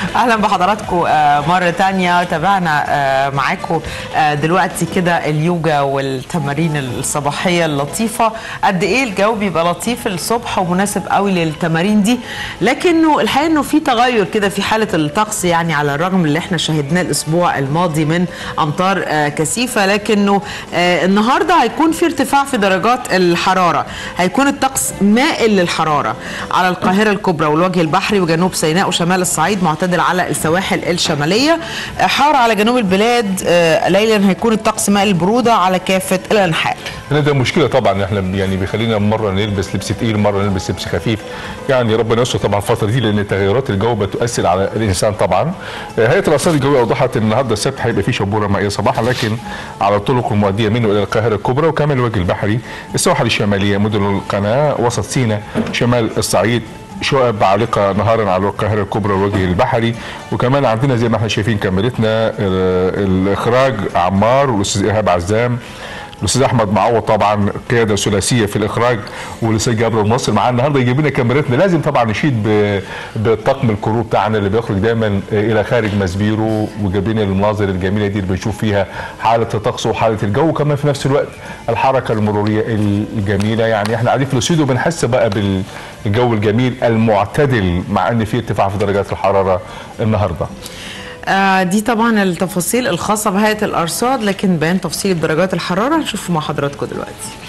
اهلا بحضراتكم مره تانية تابعنا معاكم دلوقتي كده اليوجا والتمارين الصباحيه اللطيفه قد ايه الجو بيبقى لطيف الصبح ومناسب قوي للتمارين دي لكنه الحقيقه انه في تغير كده في حاله الطقس يعني على الرغم اللي احنا شاهدناه الاسبوع الماضي من امطار كثيفه لكنه النهارده هيكون في ارتفاع في درجات الحراره هيكون الطقس مائل للحراره على القاهره الكبرى والوجه البحري وجنوب سيناء وشمال الصعيد معتدل على السواحل الشماليه حار على جنوب البلاد ليلا هيكون الطقس مائل البروده على كافه الانحاء ده مشكله طبعا احنا يعني بيخلينا مره نلبس لبس تقيل مره نلبس لبس خفيف يعني ربنا يستر طبعا الفتره دي لان تغيرات الجو بتؤثر على الانسان طبعا هيئه الارصاد الجويه اوضحت ان النهارده السبت هيبقى فيه شبوره مائيه صباحا لكن على الطرق المؤديه منه الى القاهره الكبرى وكمان الوجه البحري السواحل الشماليه مدن القناه وسط سيناء شمال الصعيد شقب عالقة نهارا على القاهرة الكبرى والوجه البحري وكمان عندنا زي ما احنا شايفين كاميرتنا الإخراج عمار والأستاذ إيهاب عزام الاستاذ احمد معوض طبعا قياده ثلاثيه في الاخراج والاستاذ جابر النصر معانا النهارده يجيب لنا كاميرتنا لازم طبعا نشيد بالطقم الكرو بتاعنا اللي بيخرج دايما الى خارج مسبيرو وجايب لنا المناظر الجميله دي اللي بنشوف فيها حاله الطقس وحاله الجو وكمان في نفس الوقت الحركه المروريه الجميله يعني احنا قاعدين في الاستوديو بنحس بقى بالجو الجميل المعتدل مع ان في ارتفاع في درجات الحراره النهارده دي طبعا التفاصيل الخاصة بهيئة الأرصاد لكن بيان تفصيل درجات الحرارة هنشوفه مع حضراتكم دلوقتي